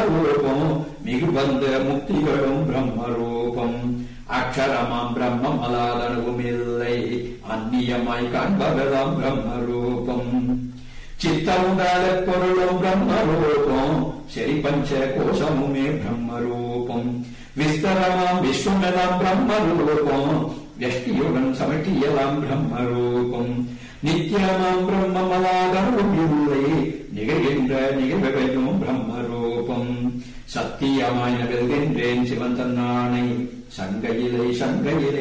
பிரம்மரூபம் மிகுபந்த முக்திகளும் பிரம்மரூபம் அக்ஷரமாம் பிரம்மம் அலாதனவுமில்லை அந்நியமாய் காண்பவதாம் பிரம்மரூபம் చిత్తముండాల పొరులో బ్రహ్మరూపం శరి పంచ కోశముమే బ్రహ్మరూపం విస్తరమాం విశ్వమెదాం బ్రహ్మరూపం వ్యష్టియుగం సమటియలాం బ్రహ్మరూపం நித்தியமாம் பிரம்மமலாதருளை நிகழ்கின்ற நிகழ்வையும் பிரம்மரூபம் சத்தியமாய் நகழ்கின்றேன் சிவன் தன்னானை சங்கையிலை சங்கையிலை